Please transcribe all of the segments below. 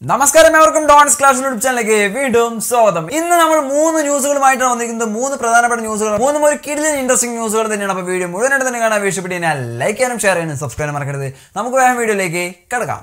നമസ്കാരം എവർക്കും dawns class YouTube ചാനലിലേക്ക് വീണ്ടും സ്വാഗതം ഇന്ന് നമ്മൾ മൂന്ന് ന്യൂസുകളുമായിട്ടാണ് വന്നിരിക്കുന്നത് മൂന്ന് പ്രധാനപ്പെട്ട ന്യൂസുകൾ മൂന്നും ഒരു കിടിലൻ ഇൻട്രസ്റ്റിംഗ് ന്യൂസുകൾ തന്നെയാണ് അപ്പോൾ വീഡിയോ മുഴുവനായിട്ട് തന്നെ കാണാൻ വീഴ്ചപ്പെട്ട് കഴിഞ്ഞാൽ ലൈക്ക് ചെയ്യാനും ഷെയർ ചെയ്യാനും സബ്സ്ക്രൈബ് മറക്കരുത് നമുക്ക് വേഗം വീഡിയോയിലേക്ക് കിടക്കാം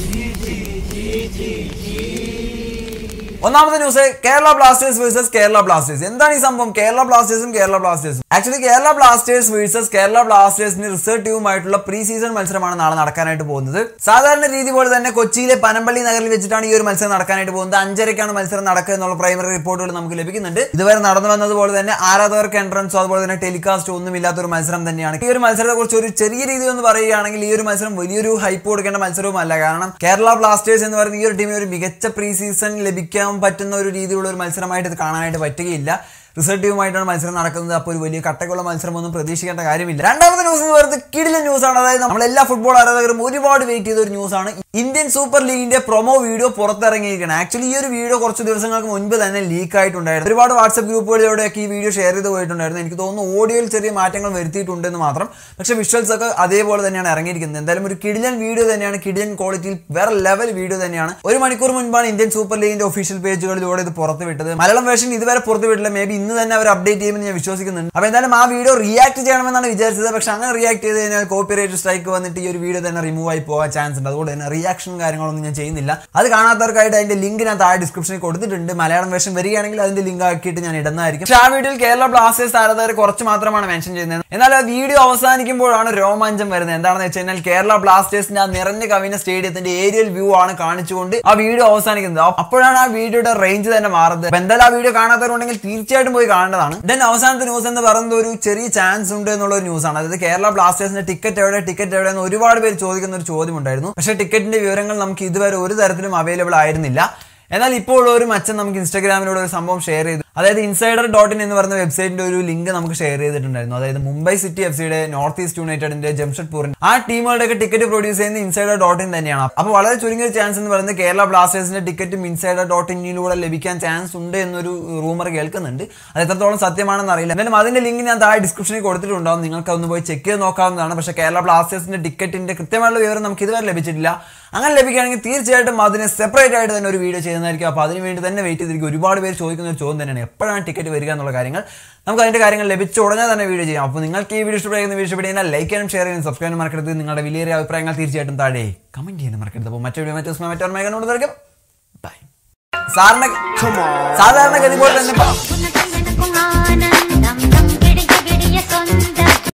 ഒന്നാമത്തെ ന്യൂസ് കേരള ബ്ലാസ്റ്റേഴ്സ് വേഴ്സസ് കേരള ബ്ലാസ്റ്റേഴ്സ് എന്താണ് ഈ സംഭവം കേരള ബ്ലാസ്റ്റേഴ്സും കേരള ബ്ലാസ്റ്റേഴ്സും ആക്ച്വലി കേരള ബ്ലാസ്റ്റേഴ്സ് വേഴ്സസ് കേരള ബ്ലാസ്റ്റേഴ്സിന്റെ റിസർവ് ടീമുമായിട്ടുള്ള പ്രീ സീസൺ മത്സരമാണ് നാളെ നടക്കാനായിട്ട് പോകുന്നത് സാധാരണ രീതി പോലെ തന്നെ കൊച്ചിയിലെ പനമ്പള്ളി നഗറിൽ വെച്ചിട്ടാണ് ഈ ഒരു മത്സരം നടക്കാനായിട്ട് പോകുന്നത് അഞ്ചരയ്ക്കാണ് മത്സരം നടക്കുക എന്നുള്ള പ്രൈമറി റിപ്പോർട്ടുകൾ നമുക്ക് ലഭിക്കുന്നുണ്ട് ഇതുവരെ നടന്നു വന്നതുപോലെ തന്നെ ആരാധകർക്ക് എൻട്രൻസോ അതുപോലെ തന്നെ ടെലികാസ്റ്റോ ഒന്നും ഇല്ലാത്ത ഒരു മത്സരം തന്നെയാണ് ഈ ഒരു മത്സരത്തെ കുറിച്ച് ഒരു ചെറിയ രീതിയിൽ ഒന്ന് പറയുകയാണെങ്കിൽ ഈ ഒരു മത്സരം വലിയൊരു ഹൈപ്പ് കൊടുക്കേണ്ട മത്സരവുമല്ല കാരണം കേരള ബ്ലാസ്റ്റേഴ്സ് എന്ന് പറയുന്ന ഈ ഒരു ടീമിന് ഒരു മികച്ച പ്രീ സീസൺ ലഭിക്കാൻ പറ്റുന്ന ഒരു രീതിയിലുള്ള ഒരു മത്സരമായിട്ട് ഇത് കാണാനായിട്ട് പറ്റുകയില്ല റിസൾട്ട് ടീമുമായിട്ടാണ് മത്സരം നടക്കുന്നത് അപ്പോൾ ഒരു വലിയ കട്ടക്കുള്ള മത്സരമൊന്നും പ്രതീക്ഷിക്കേണ്ട കാര്യമില്ല രണ്ടാമത്തെ ന്യൂസ് എന്ന് പറയുന്നത് കിടിലൻ ന്യൂസാണ് അതായത് നമ്മൾ എല്ലാ ഫുട്ബോൾ ആരാധകരും ഒരുപാട് വെയിറ്റ് ചെയ്ത ഒരു ന്യൂസാണ് ഇന്ത്യൻ സൂപ്പർ ലീഗിന്റെ പ്രൊമോ വീഡിയോ പുറത്തിറങ്ങിയിരിക്കുകയാണ് ആക്ച്വലി ഈ ഒരു വീഡിയോ കുറച്ച് ദിവസങ്ങൾക്ക് മുൻപ് തന്നെ ലീക്ക് ആയിട്ടുണ്ടായിരുന്നു ഒരുപാട് വാട്സ്ആപ്പ് ഗ്രൂപ്പുകളിലൂടെയൊക്കെ ഈ വീഡിയോ ഷെയർ ചെയ്ത് പോയിട്ടുണ്ടായിരുന്നു എനിക്ക് തോന്നുന്നു ഓഡിയോയിൽ ചെറിയ മാറ്റങ്ങൾ വരുത്തിയിട്ടുണ്ടെന്ന് മാത്രം പക്ഷേ വിഷ്വൽസ് ഒക്കെ അതേപോലെ തന്നെയാണ് ഇറങ്ങിയിരിക്കുന്നത് എന്തായാലും ഒരു കിടിലൻ വീഡിയോ തന്നെയാണ് കിടിലൻ ക്വാളിറ്റിയിൽ വേറെ ലെവൽ വീഡിയോ തന്നെയാണ് ഒരു മണിക്കൂർ മുൻപാണ് ഇന്ത്യൻ സൂപ്പർ ലീഗിന്റെ ഒഫീഷ്യൽ പേജുകളിലൂടെ ഇത് പുറത്തുവിട്ടത് മലയാളം വേർഷൻ ഇതുവരെ പുറത്തുവിട്ടില്ല മേ ബി ഇന്ന് തന്നെ അവർ അപ്ഡേറ്റ് ചെയ്യുമെന്ന് ഞാൻ വിശ്വസിക്കുന്നുണ്ട് അപ്പോൾ എന്തായാലും ആ വീഡിയോ റിയാക്ട് ചെയ്യണമെന്നാണ് വിചാരിച്ചത് പക്ഷെ അങ്ങനെ റിയാക്ട് ചെയ്ത് കഴിഞ്ഞാൽ കോപ്പി റൈറ്റ് സ്ട്രൈക്ക് വന്നിട്ട് ഈ ഒരു വീഡിയോ തന്നെ റിമൂവ് ആയി പോകാൻ ചാൻസ് ഉണ്ട് അതുകൊണ്ട് തന്നെ റിയാക്ഷൻ കാര്യങ്ങളൊന്നും ഞാൻ ചെയ്യുന്നില്ല അത് കാണാത്തവർക്കായിട്ട് അതിന്റെ ലിങ്ക് ഞാൻ താഴെ ഡിസ്ക്രിപ്ഷനിൽ കൊടുത്തിട്ടുണ്ട് മലയാളം വേർഷൻ വരികയാണെങ്കിൽ അതിന്റെ ലിങ്ക് ആക്കിയിട്ട് ഞാൻ ഇടുന്നതായിരിക്കും പക്ഷേ ആ വീഡിയോയിൽ കേരള ബ്ലാസ്റ്റേഴ്സ് ആരാധകർ കുറച്ച് മാത്രമാണ് മെൻഷൻ ചെയ്യുന്നത് എന്നാൽ ആ വീഡിയോ അവസാനിക്കുമ്പോഴാണ് രോമാഞ്ചം വരുന്നത് എന്താണെന്ന് വെച്ച് കഴിഞ്ഞാൽ കേരള ബ്ലാസ്റ്റേഴ്സിന്റെ ആ നിറഞ്ഞ കവിഞ്ഞ സ്റ്റേഡിയത്തിന്റെ ഏരിയൽ വ്യൂ ആണ് കാണിച്ചുകൊണ്ട് ആ വീഡിയോ അവസാനിക്കുന്നത് അപ്പോഴാണ് ആ വീഡിയോയുടെ റേഞ്ച് തന്നെ മാറുന്നത് അപ്പൊ എന്തായാലും ആ വീഡിയോ കാണാത്തവരുണ്ടെങ്കിൽ തീർച്ചയായിട്ടും പോയി കാണേണ്ടതാണ് ദെൻ അവസാനത്തെ ന്യൂസ് എന്ന് പറയുന്നത് ഒരു ചെറിയ ചാൻസ് ഉണ്ട് എന്നുള്ള ഒരു ന്യൂസാണ് അതായത് കേരള ബ്ലാസ്റ്റേഴ്സിന്റെ ടിക്കറ്റ് എവിടെ ടിക്കറ്റ് എവിടെ എന്ന് ഒരുപാട് പേര് ചോദിക്കുന്ന ഒരു ചോദ്യം ഉണ്ടായിരുന്നു പക്ഷേ ടിക്കറ്റിന്റെ വിവരങ്ങൾ നമുക്ക് ഇതുവരെ ഒരു തരത്തിലും അവൈലബിൾ ആയിരുന്നില്ല എന്നാൽ ഇപ്പോൾ ഒരു മച്ചൻ നമുക്ക് ഇൻസ്റ്റാഗ്രാമിലൂടെ ഒരു സംഭവം ഷെയർ ചെയ്തു അതായത് ഇൻസൈഡർ ഡോട്ട് ഇൻ എന്ന് പറയുന്ന വെബ്സൈറ്റിന്റെ ഒരു ലിങ്ക് നമുക്ക് ഷെയർ ചെയ്തിട്ടുണ്ടായിരുന്നു അതായത് മുംബൈ സിറ്റി എഫ് സിയുടെ നോർത്ത് ഈസ്റ്റ് യുണൈറ്റഡിന്റെ ജംഷഡ്പൂരിന്റെ ആ ടീമുകളുടെയൊക്കെ ടിക്കറ്റ് പ്രൊഡ്യൂസ് ചെയ്യുന്ന ഇൻസൈഡർ ഡോട്ട് ഇൻ തന്നെയാണ് അപ്പോൾ വളരെ ചുരുങ്ങിയ ചാൻസ് എന്ന് പറയുന്നത് കേരള ബ്ലാസ്റ്റേഴ്സിന്റെ ടിക്കറ്റും ഇൻസൈഡർ ഡോട്ട് ഇന്നിലൂടെ ലഭിക്കാൻ ചാൻസ് ഉണ്ട് എന്നൊരു റൂമർ കേൾക്കുന്നുണ്ട് അത് എത്രത്തോളം സത്യമാണെന്ന് അറിയില്ല എന്തായാലും അതിന്റെ ലിങ്ക് ഞാൻ താഴെ ഡിസ്ക്രിപ്ഷനിൽ കൊടുത്തിട്ടുണ്ടാവും നിങ്ങൾക്ക് ഒന്ന് പോയി ചെക്ക് ചെയ്ത് നോക്കാവുന്നതാണ് പക്ഷേ കേരള ബ്ലാസ്റ്റേഴ്സിന്റെ ടിക്കറ്റിന്റെ കൃത്യമായിട്ടുള്ള വിവരം നമുക്ക് ഇതുവരെ ലഭിച്ചിട്ടില്ല അങ്ങനെ ലഭിക്കുകയാണെങ്കിൽ തീർച്ചയായിട്ടും അതിനെ സെപ്പറേറ്റ് ആയിട്ട് തന്നെ ഒരു വീഡിയോ ചെയ്യുന്നതായിരിക്കും അപ്പോൾ അതിന് വേണ്ടി തന്നെ വെയിറ്റ് ചെയ്തിരിക്കും ഒരുപാട് പേര് ചോദിക്കുന്ന ഒരു ചോദ്യം തന്നെയാണ് എപ്പോഴാണ് ടിക്കറ്റ് വരിക എന്നുള്ള കാര്യങ്ങൾ നമുക്ക് അതിന്റെ കാര്യങ്ങൾ ലഭിച്ച ഉടനെ തന്നെ വീഡിയോ ചെയ്യാം അപ്പോൾ നിങ്ങൾക്ക് ഈ വീഡിയോ ഇഷ്ടപ്പെടുന്ന വീഡിയോ ഇഷ്ടപ്പെടുന്ന ലൈക്ക് ചെയ്യാനും ഷെയർ ചെയ്യാനും സബ്സ്ക്രൈബ് ചെയ്യാനും മറക്കരുത് നിങ്ങളുടെ വലിയ അഭിപ്രായങ്ങൾ തീർച്ചയായിട്ടും താഴെ കമന്റ് ചെയ്യാനും മറക്കരുത് അപ്പോൾ മറ്റൊരു വീഡിയോ മറ്റു മറ്റൊരു മേഖലയോട് തീർക്കും ബൈ സാറിന് സാധാരണ ഗതി പോലെ തന്നെ Una calle con